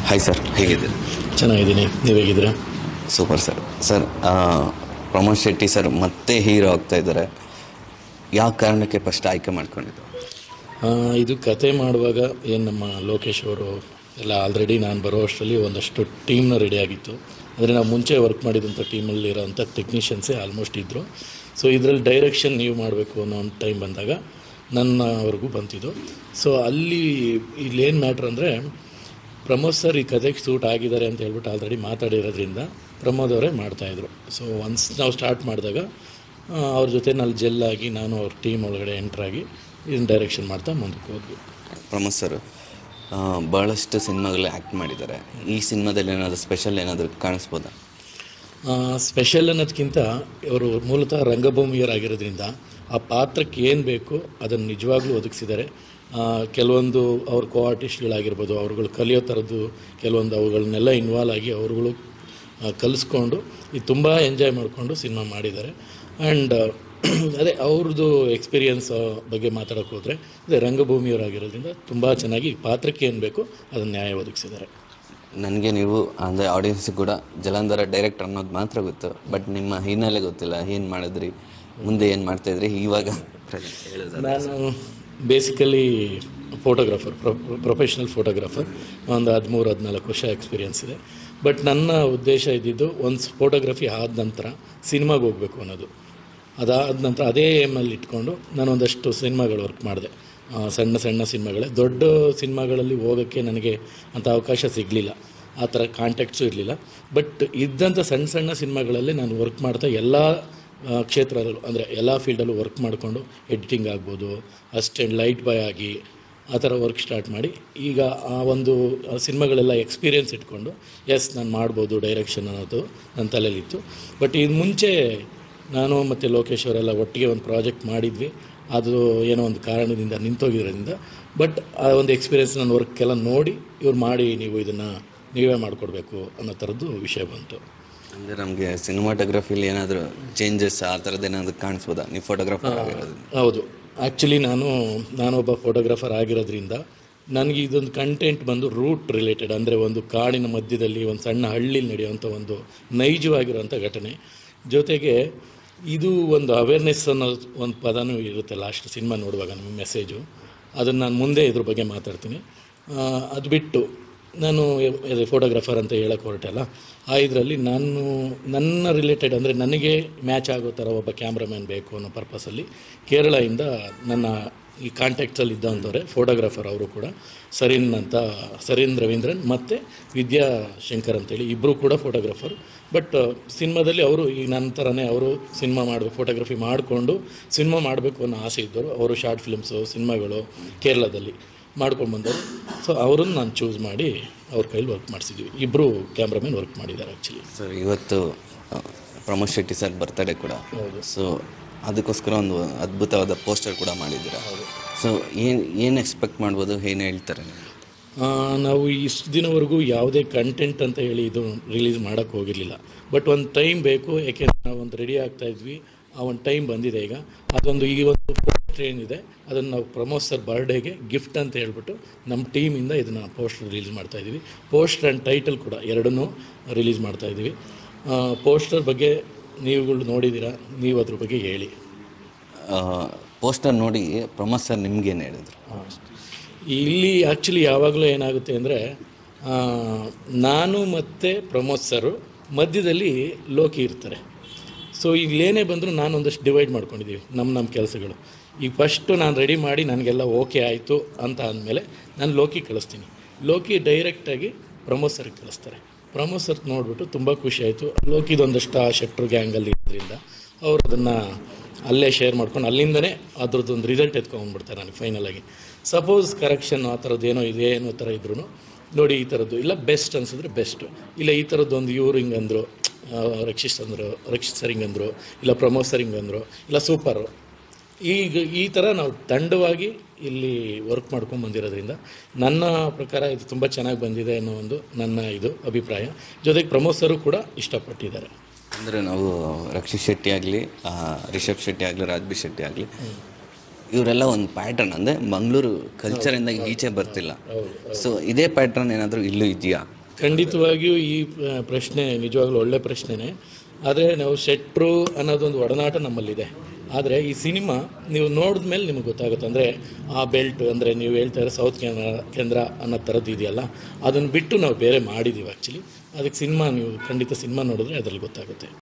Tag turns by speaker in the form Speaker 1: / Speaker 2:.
Speaker 1: hi sir ಹೇಗಿದ್ದೀರಿ
Speaker 2: ಚೆನ್ನಾಗಿದ್ದೀನಿ ನೀವು ಹೇಗಿದ್ದೀರಾ
Speaker 1: super sir sir Pramod Shetty sir ಮತ್ತೆ ಹೀರೋ ಆಗ್ತಾ ಇದ್ದಾರೆ ಯಾವ ಕಾರಣಕ್ಕೆ ಫಸ್ಟ್ ಆಯ್ಕೆ ಮಾಡ್ಕೊಂಡಿದ್ದು
Speaker 2: ಆ, ಇದು ಕತೆ ಮಾಡುವಾಗ ಏನು ನಮ್ಮ ಲೋಕೇಶ್ ಅವರು ಎಲ್ಲ ಆಲ್ರೆಡಿ ನಾನು ಬರೋ ಅಷ್ಟರಲ್ಲಿ ಒಂದಷ್ಟು ಟೀಮ್ನ ರೆಡಿ ಆಗಿತ್ತು ಅಂದರೆ ನಾವು ಮುಂಚೆ ವರ್ಕ್ ಮಾಡಿದಂಥ ಟೀಮಲ್ಲಿರೋಂಥ ಟೆಕ್ನಿಷಿಯನ್ಸೇ ಆಲ್ಮೋಸ್ಟ್ ಇದ್ದರು ಸೊ ಇದರಲ್ಲಿ ಡೈರೆಕ್ಷನ್ ನೀವು ಮಾಡಬೇಕು ಅನ್ನೋ ಒಂದು ಟೈಮ್ ಬಂದಾಗ ನನ್ನವರೆಗೂ ಬಂತಿದ್ದು ಸೊ ಅಲ್ಲಿ ಇಲ್ಲೇನು ಮ್ಯಾಟ್ರ್ ಅಂದರೆ ಪ್ರಮೋದ್ ಸರ್ ಈ ಕತೆಗೆ ಸೂಟ್ ಆಗಿದ್ದಾರೆ ಅಂತ ಹೇಳ್ಬಿಟ್ಟು ಆಲ್ರೆಡಿ ಮಾತಾಡಿರೋದ್ರಿಂದ ಪ್ರಮೋದ್ ಅವರೇ ಮಾಡ್ತಾಯಿದ್ರು ಸೊ ಒನ್ಸ್ ನಾವು ಸ್ಟಾರ್ಟ್ ಮಾಡಿದಾಗ ಆ, ಅವ್ರ ಜೊತೆ ನಲ್ಲಿ ಜೆಲ್ ಆಗಿ ನಾನು ಅವ್ರ ಟೀಮ್ ಒಳಗಡೆ ಎಂಟ್ರಾಗಿ ಇದನ್ನ ಡೈರೆಕ್ಷನ್ ಮಾಡ್ತಾ ಮುಂದಕ್ಕೆ ಹೋದ್ವಿ
Speaker 1: ಪ್ರಮೋದ್ ಸರ್ ಭಾಳಷ್ಟು ಸಿನಿಮಾಗಳು ಆ್ಯಕ್ಟ್ ಮಾಡಿದ್ದಾರೆ ಈ ಸಿನಿಮಾದಲ್ಲಿ ಏನಾದರೂ ಸ್ಪೆಷಲ್ ಏನಾದರೂ ಕಾಣಿಸ್ಬೋದಾ
Speaker 2: ಸ್ಪೆಷಲ್ ಅನ್ನೋದಕ್ಕಿಂತ ಇವರು ಮೂಲತಃ ರಂಗಭೂಮಿಯರಾಗಿರೋದ್ರಿಂದ ಆ ಪಾತ್ರಕ್ಕೆ ಏನು ಬೇಕು ಅದನ್ನು ನಿಜವಾಗ್ಲೂ ಒದಗಿಸಿದ್ದಾರೆ ಆ, ಕೆಲವೊಂದು ಅವ್ರ ಕೋ ಆರ್ಟಿಸ್ಟ್ಗಳಾಗಿರ್ಬೋದು ಅವ್ರುಗಳು ಕಲಿಯೋ ಥರದ್ದು ಕೆಲವೊಂದು ಅವುಗಳನ್ನೆಲ್ಲ ಇನ್ವಾಲ್ವ್ ಆಗಿ ಅವ್ರುಗಳು ಆ, ಕಲಿಸ್ಕೊಂಡು ಇದು ತುಂಬ ಎಂಜಾಯ್ ಮಾಡಿಕೊಂಡು ಸಿನಿಮಾ ಮಾಡಿದ್ದಾರೆ ಆ್ಯಂಡ್ ಅದೇ ಅವ್ರದ್ದು ಎಕ್ಸ್ಪೀರಿಯನ್ಸ್ ಬಗ್ಗೆ ಮಾತಾಡೋಕೆ ಹೋದರೆ ಅದೇ ರಂಗಭೂಮಿಯವರಾಗಿರೋದ್ರಿಂದ ತುಂಬ ಚೆನ್ನಾಗಿ ಈ ಪಾತ್ರಕ್ಕೆ ಏನು ಬೇಕು ಅದನ್ನು ನ್ಯಾಯ ಒದಗಿಸಿದ್ದಾರೆ
Speaker 1: ನನಗೆ ನೀವು ಅಂದರೆ ಆಡಿಯನ್ಸಿಗೆ ಕೂಡ ಜಲಂಧರ ಡೈರೆಕ್ಟರ್ ಅನ್ನೋದು ಮಾತ್ರ ಗೊತ್ತು ಬಟ್ ನಿಮ್ಮ ಹಿನ್ನೆಲೆ ಗೊತ್ತಿಲ್ಲ ಏನು ಮಾಡಿದ್ರಿ ಮುಂದೆ ಏನು ಮಾಡ್ತಾಯಿದ್ರಿ ಇವಾಗ ಹೇಳಿದ್ರೆ
Speaker 2: ನಾನು ಬೇಸಿಕಲಿ ಫೋಟೋಗ್ರಾಫರ್ ಪ್ರೊಫೆಷ್ನಲ್ ಫೋಟೋಗ್ರಾಫರ್ ಒಂದು ಹದಿಮೂರು ಹದಿನಾಲ್ಕು ವರ್ಷ ಎಕ್ಸ್ಪೀರಿಯನ್ಸ್ ಇದೆ ಬಟ್ ನನ್ನ ಉದ್ದೇಶ ಇದ್ದಿದ್ದು ಒಂದು ಫೋಟೋಗ್ರಫಿ ಆದ ನಂತರ ಸಿನಿಮಾಗೆ ಹೋಗಬೇಕು ಅನ್ನೋದು ಅದಾದ ನಂತರ ಅದೇ ಏಮಲ್ಲಿ ಇಟ್ಕೊಂಡು ನಾನು ಒಂದಷ್ಟು ಸಿನಿಮಾಗಳು ವರ್ಕ್ ಮಾಡಿದೆ ಆ, ಸಣ್ಣ ಸಣ್ಣ ಸಿನಿಮಾಗಳೇ ದೊಡ್ಡ ಸಿನಿಮಾಗಳಲ್ಲಿ ಹೋಗೋಕ್ಕೆ ನನಗೆ ಅಂಥ ಅವಕಾಶ ಸಿಗಲಿಲ್ಲ ಆ ಥರ ಕಾಂಟ್ಯಾಕ್ಟ್ಸು ಇರಲಿಲ್ಲ ಬಟ್ ಇದ್ದಂಥ ಸಣ್ಣ ಸಣ್ಣ ಸಿನಿಮಾಗಳಲ್ಲಿ ನಾನು ವರ್ಕ್ ಮಾಡ್ತಾ ಎಲ್ಲ ಆ, ಕ್ಷೇತ್ರದಲ್ಲೂ ಅಂದರೆ ಎಲ್ಲ ಫೀಲ್ಡಲ್ಲೂ ವರ್ಕ್ ಮಾಡಿಕೊಂಡು ಎಡಿಟಿಂಗ್ ಆಗ್ಬೋದು ಅಸಿಸ್ಟೆಂಟ್ ಲೈಟ್ ಬಾಯ್ ಆಗಿ ಆ ಥರ ವರ್ಕ್ ಸ್ಟಾರ್ಟ್ ಮಾಡಿ ಈಗ ಆ ಒಂದು ಆ ಸಿನಿಮಾಗಳೆಲ್ಲ ಎಕ್ಸ್ಪೀರಿಯೆನ್ಸ್ ಇಟ್ಕೊಂಡು ಎಸ್ ನಾನು ಮಾಡ್ಬೋದು ಡೈರೆಕ್ಷನ್ ಅನ್ನೋದು ನನ್ನ ತಲೆಯಲ್ಲಿತ್ತು ಬಟ್ ಇದು ಮುಂಚೆ ನಾನು ಮತ್ತು ಲೋಕೇಶ್ ಅವರೆಲ್ಲ ಒಟ್ಟಿಗೆ ಒಂದು ಪ್ರಾಜೆಕ್ಟ್ ಮಾಡಿದ್ವಿ ಅದು ಏನೋ ಒಂದು ಕಾರಣದಿಂದ ನಿಂತೋಗಿರೋದ್ರಿಂದ ಬಟ್ ಆ ಒಂದು ಎಕ್ಸ್ಪೀರಿಯೆನ್ಸ್ ನನ್ನ ವರ್ಕೆಲ್ಲ ನೋಡಿ ಇವ್ರು ಮಾಡಿ ನೀವು ಇದನ್ನು ನೀವೇ ಮಾಡಿಕೊಡ್ಬೇಕು ಅನ್ನೋ ಥರದ್ದು ವಿಷಯ ಬಂತು
Speaker 1: ಅಂದರೆ ನಮಗೆ ಸಿನಿಮಾಟೋಗ್ರಫಿಲಿ ಏನಾದರೂ ಚೇಂಜಸ್ ಆ ಥರದ್ದು ಏನಾದರೂ ಕಾಣಿಸ್ಬೋದಾ ನೀವು ಫೋಟೋಗ್ರಾಫರ್ ಆಗಿರೋದು
Speaker 2: ಹೌದು ಆ್ಯಕ್ಚುಲಿ ನಾನು ನಾನೊಬ್ಬ ಫೋಟೋಗ್ರಾಫರ್ ಆಗಿರೋದ್ರಿಂದ ನನಗೆ ಇದೊಂದು ಕಂಟೆಂಟ್ ಬಂದು ರೂಟ್ ರಿಲೇಟೆಡ್ ಅಂದರೆ ಒಂದು ಕಾಡಿನ ಮಧ್ಯದಲ್ಲಿ ಒಂದು ಸಣ್ಣ ಹಳ್ಳಿಲಿ ನಡೆಯುವಂಥ ಒಂದು ನೈಜವಾಗಿರುವಂಥ ಘಟನೆ ಜೊತೆಗೆ ಇದು ಒಂದು ಅವೇರ್ನೆಸ್ ಅನ್ನೋ ಒಂದು ಪದನೂ ಇರುತ್ತೆ ಲಾಸ್ಟ್ ಸಿನಿಮಾ ನೋಡುವಾಗ ನಮಗೆ ಮೆಸೇಜು ಅದನ್ನು ನಾನು ಮುಂದೆ ಇದ್ರ ಬಗ್ಗೆ ಮಾತಾಡ್ತೀನಿ ಆ, ಅದು ಬಿಟ್ಟು ನಾನು ಫೋಟೋಗ್ರಾಫರ್ ಅಂತ ಹೇಳಕ್ಕೆ ಹೊರಟಲ್ಲ ಆ ಇದರಲ್ಲಿ ನಾನು ನನ್ನ ರಿಲೇಟೆಡ್ ಅಂದರೆ ನನಗೆ ಮ್ಯಾಚ್ ಆಗೋ ಥರ ಒಬ್ಬ ಕ್ಯಾಮ್ರಾಮ್ಯಾನ್ ಬೇಕು ಅನ್ನೋ ಪರ್ಪಸಲ್ಲಿ ಕೇರಳದಿಂದ ನನ್ನ ಈ ಕಾಂಟ್ಯಾಕ್ಟ್ಸಲ್ಲಿ ಇದ್ದಂಥವ್ರೆ ಫೋಟೋಗ್ರಾಫರ್ ಅವರು ಕೂಡ ಸರಿನ್ ಅಂತ ಸರಿನ್ ರವೀಂದ್ರನ್ ಮತ್ತು ವಿದ್ಯಾ ಶಂಕರ್ ಅಂತೇಳಿ ಇಬ್ಬರು ಕೂಡ ಫೋಟೋಗ್ರಾಫರ್ ಬಟ್ ಸಿನಿಮಾದಲ್ಲಿ ಅವರು ಈ ನನ್ನ ಥರನೇ ಅವರು ಸಿನಿಮಾ ಮಾಡಬೇಕು ಫೋಟೋಗ್ರಫಿ ಮಾಡಿಕೊಂಡು ಸಿನಿಮಾ ಮಾಡಬೇಕು ಅನ್ನೋ ಆಸೆ ಇದ್ದರು ಅವರು ಶಾರ್ಟ್ ಫಿಲ್ಮ್ಸು ಸಿನಿಮಾಗಳು ಕೇರಳದಲ್ಲಿ ಮಾಡ್ಕೊಂಡು ಬಂದರು ಸೊ ಅವರನ್ನು ನಾನು ಚೂಸ್ ಮಾಡಿ ಅವ್ರ ಕೈಲಿ ವರ್ಕ್ ಮಾಡಿಸಿದ್ವಿ ಇಬ್ಬರು ಕ್ಯಾಮ್ರಾಮನ್ ವರ್ಕ್ ಮಾಡಿದ್ದಾರೆ ಆ್ಯಕ್ಚುಲಿ
Speaker 1: ಸರ್ ಇವತ್ತು ಆ, ಪ್ರಮೋದ್ ಶೆಟ್ಟಿ ಸರ್ ಬರ್ತಡೇ ಕೂಡ ಸೊ ಅದಕ್ಕೋಸ್ಕರ ಒಂದು ಅದ್ಭುತವಾದ ಪೋಸ್ಟರ್ ಕೂಡ ಮಾಡಿದ್ದೀರಾ ಸೊ ಏನು ಏನು ಎಕ್ಸ್ಪೆಕ್ಟ್ ಮಾಡ್ಬೋದು ಏನು ಹೇಳ್ತಾರೆ ನೀವು
Speaker 2: ಆ, ನಾವು ಇಷ್ಟು ದಿನವರೆಗೂ ಯಾವುದೇ ಕಂಟೆಂಟ್ ಅಂತ ಹೇಳಿ ಇದು ರಿಲೀಸ್ ಮಾಡೋಕ್ಕೆ ಹೋಗಿರಲಿಲ್ಲ ಬಟ್ ಒಂದು ಟೈಮ್ ಬೇಕು ಯಾಕೆಂದ್ರೆ ನಾವು ಒಂದು ರೆಡಿ ಆಗ್ತಾ ಇದ್ವಿ ಆ ಒಂದು ಟೈಮ್ ಬಂದಿದೆ ಈಗ ಅದೊಂದು ಈ ಒಂದು ಪೋಸ್ಟರ್ ಏನಿದೆ ಅದನ್ನು ನಾವು ಪ್ರಮೋದ್ ಸರ್ ಬರ್ಡೇಗೆ ಗಿಫ್ಟ್ ಅಂತ ಹೇಳ್ಬಿಟ್ಟು ನಮ್ಮ ಟೀಮಿಂದ ಇದನ್ನು ಪೋಸ್ಟರ್ ರಿಲೀಸ್ ಮಾಡ್ತಾ ಇದ್ದೀವಿ ಪೋಸ್ಟರ್ ಆ್ಯಂಡ್ ಟೈಟಲ್ ಕೂಡ ಎರಡನ್ನೂ ರಿಲೀಸ್ ಮಾಡ್ತಾ ಇದ್ದೀವಿ ಪೋಸ್ಟರ್ ಬಗ್ಗೆ ನೀವುಗಳು ನೋಡಿದ್ದೀರಾ ನೀವು ಅದ್ರ ಬಗ್ಗೆ ಹೇಳಿ
Speaker 1: ಪೋಸ್ಟರ್ ನೋಡಿ ಪ್ರಮೋದ್ ಸರ್ ನಿಮ್ಗೇನು ಹೇಳಿದ್ರು
Speaker 2: ಇಲ್ಲಿ ಆ್ಯಕ್ಚುಲಿ ಯಾವಾಗಲೂ ಏನಾಗುತ್ತೆ ಅಂದರೆ ನಾನು ಮತ್ತು ಪ್ರಮೋದ್ ಸರು ಮಧ್ಯದಲ್ಲಿ ಲೋಕಿ ಇರ್ತಾರೆ ಸೊ ಈಗ ಏನೇ ಬಂದರೂ ನಾನು ಒಂದಷ್ಟು ಡಿವೈಡ್ ಮಾಡ್ಕೊಂಡಿದ್ದೀವಿ ನಮ್ಮ ನಮ್ಮ ಕೆಲಸಗಳು ಈಗ ಫಸ್ಟು ನಾನು ರೆಡಿ ಮಾಡಿ ನನಗೆಲ್ಲ ಓಕೆ ಆಯಿತು ಅಂತ ಅಂದಮೇಲೆ ನಾನು ಲೋಕಿ ಕಳಿಸ್ತೀನಿ ಲೋಕಿ ಡೈರೆಕ್ಟಾಗಿ ಪ್ರಮೋದ್ ಸರ್ಗೆ ಕಳಿಸ್ತಾರೆ ಪ್ರಮೋದ್ ಸರ್ ನೋಡಿಬಿಟ್ಟು ತುಂಬ ಖುಷಿ ಆಯಿತು ಲೋಕಿದೊಂದಷ್ಟು ಆ ಶೆಟ್ರು ಗ್ಯಾಂಗಲ್ಲಿ ಇರೋದ್ರಿಂದ ಅವ್ರು ಅದನ್ನು ಅಲ್ಲೇ ಶೇರ್ ಮಾಡ್ಕೊಂಡು ಅಲ್ಲಿಂದನೇ ಅದ್ರದ್ದು ಒಂದು ರಿಸಲ್ಟ್ ಎತ್ಕೊಂಡ್ಬಿಡ್ತಾರೆ ನನಗೆ ಫೈನಲಾಗಿ ಸಪೋಸ್ ಕರೆಕ್ಷನ್ ಆ ಥರದ್ದು ಏನೋ ಇದೆ ಏನೋ ಥರ ಇದ್ರೂ ನೋಡಿ ಈ ಥರದ್ದು ಇಲ್ಲ ಬೆಸ್ಟ್ ಅನ್ಸಿದ್ರೆ ಬೆಸ್ಟು ಇಲ್ಲ ಈ ಥರದ್ದು ಒಂದು ಇವ್ರು ಹಿಂಗೆ ಅಂದರು ರಕ್ಷಿಸ್ ಅಂದರು ರಕ್ಷಿತ್ ಸರ್ ಹಿಂಗೆ ಅಂದರು ಇಲ್ಲ ಪ್ರಮೋದ್ ಸರ್ ಹಿಂಗೆ ಅಂದರು ಇಲ್ಲ ಸೂಪರು ಈಗ ಈ ಥರ ನಾವು ತಂಡವಾಗಿ ಇಲ್ಲಿ ವರ್ಕ್ ಮಾಡ್ಕೊಂಡು ಬಂದಿರೋದ್ರಿಂದ ನನ್ನ ಪ್ರಕಾರ ಇದು ತುಂಬ ಚೆನ್ನಾಗಿ ಬಂದಿದೆ ಅನ್ನೋ ಒಂದು ನನ್ನ ಇದು ಅಭಿಪ್ರಾಯ ಜೊತೆಗೆ ಪ್ರಮೋದ್ ಸರು ಕೂಡ ಇಷ್ಟಪಟ್ಟಿದ್ದಾರೆ
Speaker 1: ಅಂದರೆ ನಾವು ರಕ್ಷಿತ್ ಶೆಟ್ಟಿ ಆಗಲಿ ರಿಷಬ್ ಶೆಟ್ಟಿ ಆಗಲಿ ರಾಜ್ಬಿ ಶೆಟ್ಟಿ ಆಗಲಿ ಇವರೆಲ್ಲ ಒಂದು ಪ್ಯಾಟರ್ನ್ ಅಂದರೆ ಮಂಗಳೂರು ಕಲ್ಚರಿಂದ ಈಚೆ ಬರ್ತಿಲ್ಲ ಸೊ ಇದೇ ಪ್ಯಾಟರ್ನ್ ಏನಾದರೂ ಇಲ್ಲೂ ಇದೆಯಾ
Speaker 2: ಖಂಡಿತವಾಗಿಯೂ ಈ ಆ, ಪ್ರಶ್ನೆ ನಿಜವಾಗ್ಲೂ ಒಳ್ಳೆ ಪ್ರಶ್ನೆನೇ ಆದರೆ ನಾವು ಶೆಟ್ರು ಅನ್ನೋದೊಂದು ಒಡನಾಟ ನಮ್ಮಲ್ಲಿದೆ ಆದರೆ ಈ ಸಿನಿಮಾ ನೀವು ನೋಡಿದ ಮೇಲೆ ನಿಮಗೆ ಗೊತ್ತಾಗುತ್ತೆ ಅಂದರೆ ಆ ಬೆಲ್ಟ್ ಅಂದರೆ ನೀವು ಹೇಳ್ತಾರೆ ಸೌತ್ ಕೇಂದ್ರ ಕೇಂದ್ರ ಅನ್ನೋ ಥರದ್ದು ಇದೆಯಲ್ಲ ಅದನ್ನು ಬಿಟ್ಟು ನಾವು ಬೇರೆ ಮಾಡಿದ್ದೀವಿ ಆ್ಯಕ್ಚುಲಿ ಅದಕ್ಕೆ ಸಿನಿಮಾ ನೀವು ಖಂಡಿತ ಸಿನಿಮಾ ನೋಡಿದ್ರೆ ಅದರಲ್ಲಿ ಗೊತ್ತಾಗುತ್ತೆ